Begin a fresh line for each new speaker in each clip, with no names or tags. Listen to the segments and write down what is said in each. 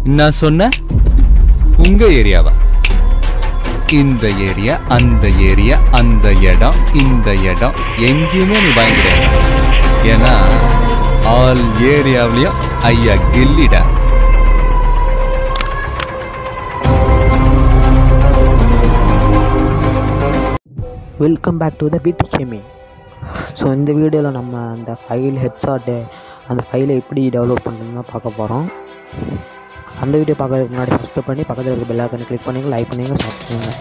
நான் சொன்ன உங்க ஏரியாவா இந்த ஏரியா அந்த ஏரியா அந்த இடம் இந்த இடம் எங்கேயுமே நீ பயம் கிடையாது ஏன்னா ஆல் ஏரியாவிலையும் ஐயா கில்லிடா
welcome back to the PD gaming so இந்த வீடியோவில் நம்ம அந்த ஃபைல் ஹெட்ஷாட்டு அந்த ஃபைலை எப்படி டெவலப் பண்ணுறதுன்னு பார்க்க போகிறோம் அந்த வீடியோ பார்க்கறதுக்கு முன்னாடி சப்ஸ்கிரைப் பண்ணி பக்கத்தில் இருக்க பெல் ஐக்கனை கிளிக் பண்ணிங்க லைக் பண்ணிங்க சப்ஸ்கிரைப் பண்ணுங்க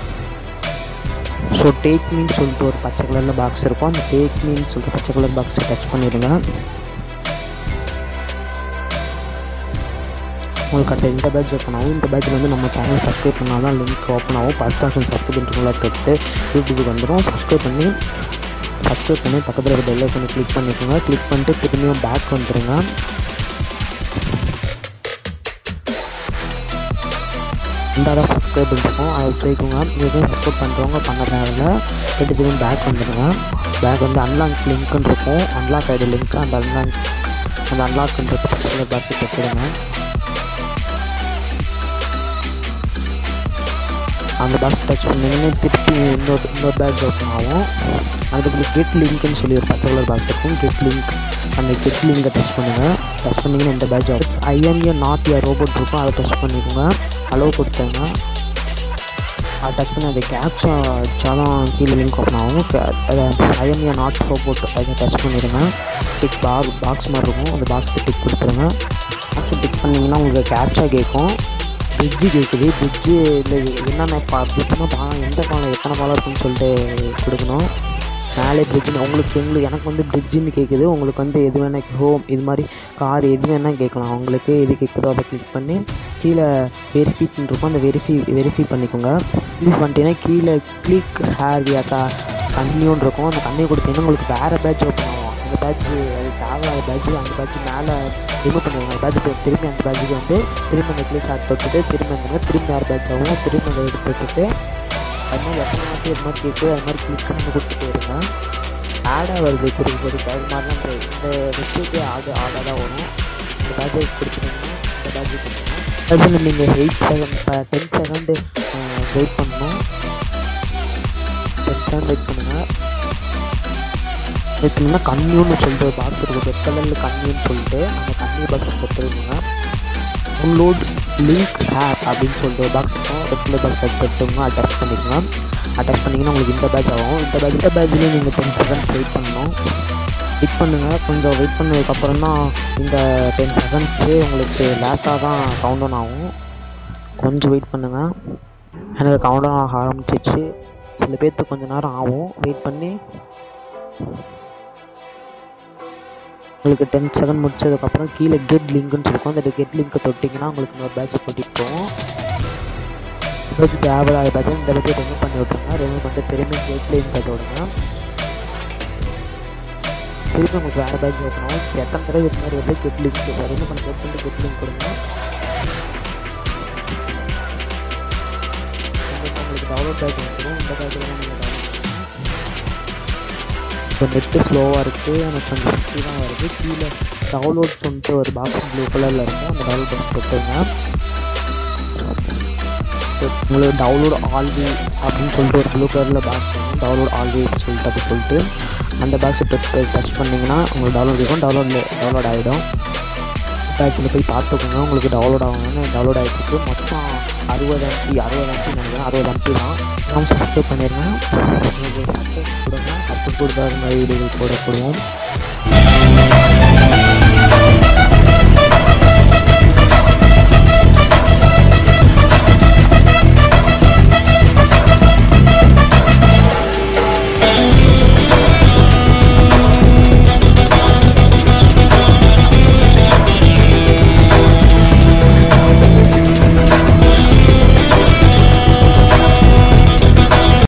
ஸோ டேக் மீன் சொல்லிட்டு ஒரு பச்சை கலரில் பாக்ஸ் இருக்கும் அந்த டேக் மீன் சொல்லிட்டு பச்சை கலர் பாக்ஸை டச் பண்ணிடுங்க உங்களுக்கு அடுத்த இந்த பேட்ச் ஓப்பன் ஆகும் இந்த பேட்ச் வந்து நம்ம சேனல் சப்ஸ்கிரைப் பண்ணால் தான் லிங்க் ஓப்பன் ஆகும் ஃபஸ்ட் ஆப்ஷன் சப்ஸ்கிரைப் பண்ணுறவங்களா தொட்டு யூடியூபுக்கு வந்துடும் சப்ஸ்கிரைப் பண்ணி சப்ஸ்கிரைப் பண்ணி பக்கத்தில் இருக்க பெல் ஐக்கனை கிளிக் பண்ணிக்கோங்க கிளிக் பண்ணிட்டு திரும்பியும் பேக் வந்துடுங்க ரெண்டாவது சப்ஸ்கிரைப் இருக்கும் அதை போய்க்கோங்க எதுவும் சப்ஸ்கிரைப் பண்ணுறவங்க பண்ண தேவையில்ல போய்ட்டு திரும்பி பேக் வந்துடுங்க பேக் வந்து அன்லாக் லிங்க்னு இருக்கும் அன்லாக் ஐடி லிங்க் அந்த அன்லாக் அந்த அன்லாக்ன்றது பக்கத்தில் பார்த்து பெற்றுடுங்க அந்த பாக்ஸ் டச் பண்ணிங்கன்னா திருப்பி இன்னொரு இன்னொரு பேட்ச் ஓப்பன் ஆகும் அதுக்கு கெட் லிங்க்னு சொல்லி ஒரு பச்சை கலர் பாக்ஸ் இருக்கும் கெட் லிங்க் அந்த கெட் லிங்கை டச் பண்ணுங்கள் டச் பண்ணிங்கன்னா இந்த பேட்ச் ஆகும் ஐஎன்ஏ நாட் இயர் ரோபோட் இருக்கும் அதை டச் பண்ணிக்கோங்க அளவு கொடுத்தாங்க அதை டச் பண்ணி அந்த கேப்ஸா வச்சாலும் கீழே லிங்க் ஓப்பன் ஆகும் ஐஎன்ஏ நாட் ரோபோட் அதை டச் பண்ணிடுங்க டிக் பாக் பாக்ஸ் மாதிரி இருக்கும் அந்த பாக்ஸை டிக் கொடுத்துருங்க பாக்ஸை டிக் பண்ணிங்கன்னா உங்களுக்கு கேப்ஸா கேட்கும் பிரிட்ஜு கேட்குது பிரிட்ஜு இல்லை என்னென்ன பா பிரிட்ஜுனா பாலம் எந்த பாலம் எத்தனை பாலம் இருக்குன்னு சொல்லிட்டு கொடுக்கணும் மேலே பிரிட்ஜுன்னு உங்களுக்கு எங்களுக்கு எனக்கு வந்து பிரிட்ஜுன்னு கேட்குது உங்களுக்கு வந்து எது வேணால் ஹோம் இது மாதிரி கார் எது வேணால் கேட்கலாம் உங்களுக்கு எது கேட்குதோ அதை கிளிக் பண்ணி கீழே வெரிஃபின்னு இருக்கும் அந்த வெரிஃபை வெரிஃபை பண்ணிக்கோங்க வெரிஃபை பண்ணிட்டீங்கன்னா கீழே கிளிக் ஹேர் வியாக்கா கன்னியூன்னு இருக்கும் அந்த கன்னியூ கொடுத்தீங்கன்னா உங்களுக்கு வேறு பேட்ச் ஓப்பன் ஆகும் அந்த பேட்ச் அது தேவையான பேட்ச் அந்த பேட்ச் மேலே ரிமூவ் பண்ணிடுவாங்க அந்த பேட்ச் திரும்பி அந்த பேட்சுக்கு வந்து திரும்ப அந்த கிளிக் ஆட் தொட்டுட்டு திரும்ப அந்த திரும்பி வேறு பேட்ச் ஆகும் திரும்ப அதை எடுத்து போட்டுட்டு அது மாதிரி எத்தனை வாட்டி அது மாதிரி கேட்கு அது மாதிரி கிளிக் பண்ணி கொடுத்துட்டு இருங்க ஆடாக வருது கொடுக்க கொடுக்க அது மாதிரி தான் இந்த வெப்சைட்டே ஆடு ஆடாக தான் வரும் இந்த பேட்சை கொடுத்துட்டீங்கன்னா இந்த பேட்சை கொடுத்துருங்க அது நீங்கள் eight second ten second wait பண்ணணும் டென் செகண்ட் வெயிட் பண்ணுங்கள் வெயிட் பண்ணிங்கன்னா கன்னியூன்னு சொல்லிட்டு ஒரு பாக்ஸ் இருக்குது ரெட் கலரில் கன்னியூன்னு சொல்லிட்டு அந்த கன்னியூ பாக்ஸ் கொடுத்துருங்க டவுன்லோட் லிங்க் ஆப் அப்படின்னு சொல்லிட்டு ஒரு பாக்ஸ் இருக்கும் ரெட் கலர் பாக்ஸ் எடுத்துக்கோங்க அட்டாச் பண்ணிக்கோங்க அட்டாச் பண்ணிங்கன்னா உங்களுக்கு இந்த பேட்ச் ஆகும் இந்த பேட்ச் இந்த பேட்ச்லேயும் நீங்கள் டென் செகண்ட்ஸ் வெயிட் பண்ணணும் வெயிட் பண்ணுங்கள் கொஞ்சம் வெயிட் பண்ணதுக்கப்புறம் தான் இந்த டென் செகண்ட்ஸு உங்களுக்கு லேட்டாக தான் கவுண்ட் டவுன் ஆகும் கொஞ்சம் வெயிட் பண்ணுங்கள் எனக்கு கவுண்ட் டவுன் ஆக ஆரம்பிச்சிச்சு சில பேர்த்துக்கு கொஞ்சம் நேரம் ஆகும் வெயிட் பண்ணி உங்களுக்கு டென் செகண்ட் முடிச்சதுக்கப்புறம் கீழே கெட் லிங்க்னு சொல்லிருக்கோம் அந்த கெட் லிங்க்கை தொட்டிங்கன்னா உங்களுக்கு இன்னொரு பேட்ச் கூட்டிகிட்டு போகும் பேட்ச் தேவையில்லாத பேட்ச் இந்த பேட்சை ரிமூவ் பண்ணி விட்ருங்க ரிமூவ் பண்ணிட்டு திரும்பி கெட் லிங்க் கட்ட விடுங்க திருப்பி உங்களுக்கு வேறு பேட்ச் ஓப்பன் ஆகும் எத்தனை தடவை இது மாதிரி வந்து கெட் லிங்க் ரிமூவ் பண்ணி கெட் பண்ணிட்டு கெட் லிங்க் கொடுங்க கண்டிப்பாக உங்களுக்கு டவுன்லோட் பேட்ச் வந்துடும் இந்த பேட்சில் தான் நீங்கள் டவுன்லோட் இப்போ நெட்டு ஸ்லோவாக இருக்குது எனக்கு கொஞ்சம் ஸ்பீடாக வருது கீழே டவுன்லோட் சொல்லிட்டு ஒரு பாக்ஸ் ப்ளூ கலரில் இருக்கும் அந்த டவுன்லோட் பாக்ஸ் போட்டுருங்க உங்களுக்கு டவுன்லோட் ஆல்வி அப்படின்னு சொல்லிட்டு ஒரு ப்ளூ கலரில் பாக்ஸ் வரும் டவுன்லோட் ஆல்வி சொல்லிட்டு அப்படி சொல்லிட்டு அந்த பாக்ஸை டச் பண்ணிங்கன்னா உங்களுக்கு டவுன்லோட் இருக்கும் டவுன்லோட் டவுன்லோட் ஆகிடும் பேட்சில் போய் பார்த்துக்கோங்க உங்களுக்கு டவுன்லோட் ஆகணும்னு டவுன்லோட் ஆகிட்டு மொத்தம் அறுபது எம்பி அறுபது எம்பி நினைக்கிறேன் அறுபது எம்பி தான் நம்ம சப்ஸ்கிரைப் பண்ணிடுங்க உங்களுக்கு சப்ஸ்கிரைப் கொடுங்க சப்ஸ்கிரைப் கொடுத்தா அது மாதிரி வீடியோகள் போடப்படுவோம்